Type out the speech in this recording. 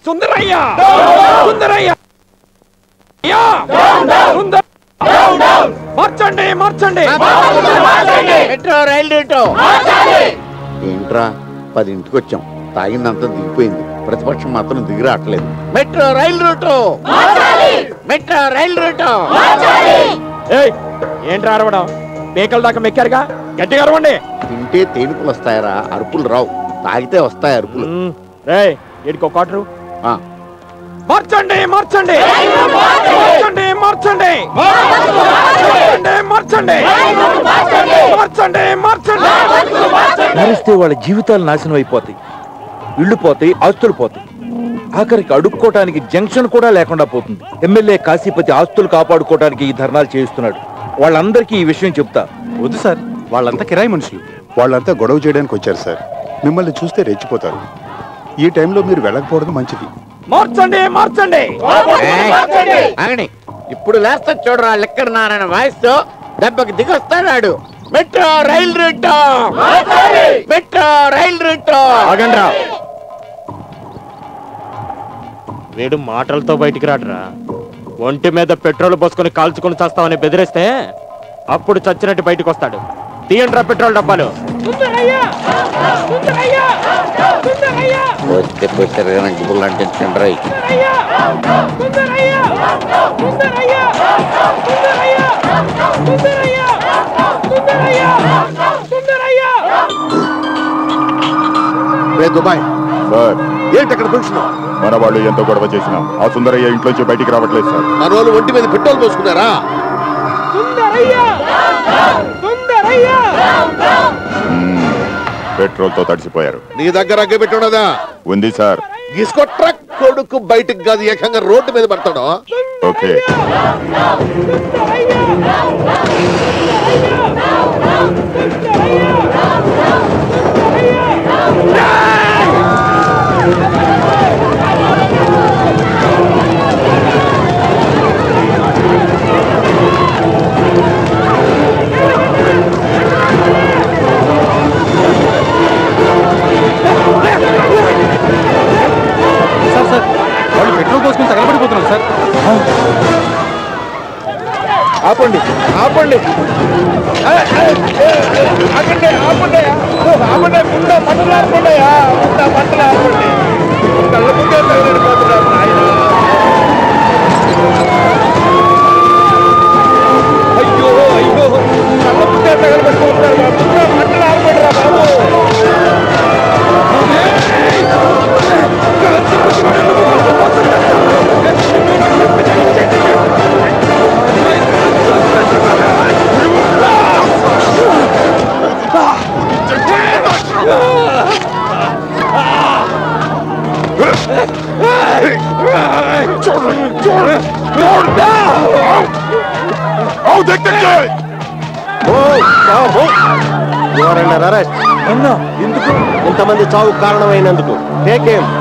సుందరయ్య సుందరయ్య అయ్యా! సుందర మార్చండి మార్చండి మెట్రో రైలు రూటు ఏంట్రా పది ఇంటికి వచ్చాం తాగిందంతా దిగిపోయింది ప్రతిపక్షం మాత్రం దిగి రావట్లేదు metro rail route metro rail route ఏయ్ ఏంట్రా అరవడం పేకల దాకా మెక్కారుగా గట్టిగా అరవండి తింటే తేనుపులు వస్తాయరా అరుపులు రావు తాగితే వస్తాయి అరుపులు రే ఎడికో క్వార్టరు ఆ, మార్చండి మార్చండి మార్చండి మార్చండి మార్చండి మార్చండి మార్చండి మార్చండి మారిస్తే వాళ్ళ జీవితాలు నాశనం అయిపోతాయి ఇళ్ళు పోతాయి ఆస్తులు పోతాయి ఆఖరికి అడుక్కోవటానికి జంక్షన్ కూడా లేకుండా పోతుంది ఎమ్మెల్యే కాశీపతి ఆస్తులు కాపాడుకోవడానికి ఈ ధర్నాలు చేయిస్తున్నాడు వాళ్ళందరికీ ఈ విషయం చెప్తా వద్దు సార్ వాళ్ళంతా కిరాయి మనుషులు వాళ్ళంతా గొడవ చేయడానికి వచ్చారు సార్ మిమ్మల్ని చూస్తే రెచ్చిపోతారు ఈ టైంలో మీరు వెళ్ళకపోవడం మంచిది మార్చండి మార్చండి ఆగండి ఇప్పుడు లేస్తా చూడరా లెక్కర నారాయణ వాయిస్తో దెబ్బకి దిగొస్తాడు metro rail route metro rail route ఆగండ్రా వీడు మాటలతో బయటికి రాడురా ఒంటి మీద పెట్రోల్ పోసుకొని కాల్చుకొని చేస్తామని బెదిరిస్తే అప్పుడు చచ్చినట్టు బయటకు వస్తాడు తీయండ్రా పెట్రోల్ డబ్బాలు వస్తే పోతారు కానీ గుబులు అంటించండి రై రే దుబాయ్ సార్ ఏంటి అక్కడ పిలుచున్నావు మన వాళ్ళు ఎంత గొడవ చేసినా ఆ సుందరయ్య ఇంట్లోంచి బయటికి రావట్లేదు సార్ మన వాళ్ళు ఒంటి మీద పెట్రోల్ పోసుకున్నారా మ్మ్. పెట్రోల్తో తడిసిపోయారు నీ దగ్గర అగ్గి పెట్టున్నదా ఉంది సార్ ఇసుకో ట్రక్ కొడుకు బయటకు కాదు ఏకంగా రోడ్డు మీద పడతాడు ఓకే సార్ సార్ వాళ్ళు పెట్రోల్ పోసుకుని తగలబడిపోతున్నారు సార్ ఆపండి ఆపండి ఆగండి ఆపండి ఆపండి ముందు మంటలు ఆపండి ముందు మంటలు ఆపండి కళ్ళ ముందే తగలడిపోతున్నారు నాయన అయ్యో అయ్యో కళ్ళ ముందే తగలబడిపోతున్నారు ముందు మంటలు ఆపండి రా బాబు అన్నా ఎందుకు ఇంతమంది చావు కారణమైనందుకు టేక్